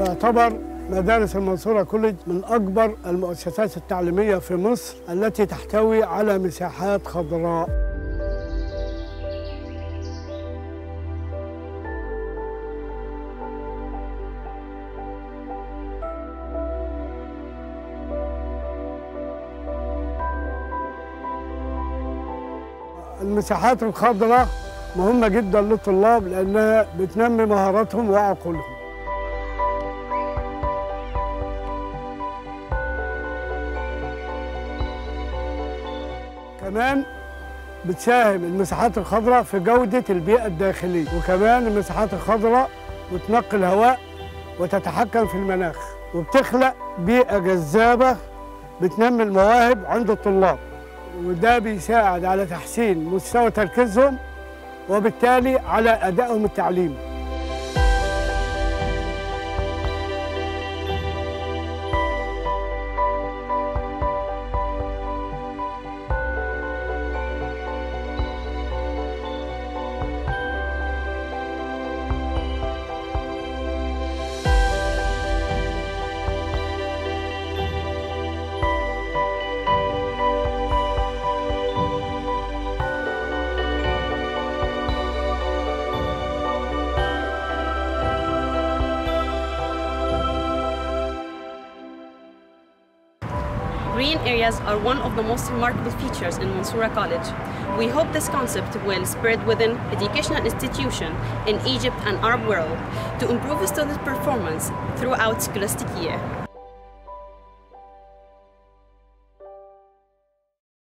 تعتبر مدارس المنصورة كوليج من أكبر المؤسسات التعليمية في مصر التي تحتوي على مساحات خضراء المساحات الخضراء مهمة جدا للطلاب لأنها بتنمي مهاراتهم وعقولهم كمان بتساهم المساحات الخضراء في جودة البيئة الداخلية وكمان المساحات الخضراء بتنقي الهواء وتتحكم في المناخ وبتخلق بيئة جذابة بتنمي المواهب عند الطلاب وده بيساعد على تحسين مستوى تركيزهم وبالتالي على أدائهم التعليمي Green areas are one of the most remarkable features in Mansoura College. We hope this concept will spread within educational institutions in Egypt and Arab world to improve student performance throughout scholastic year.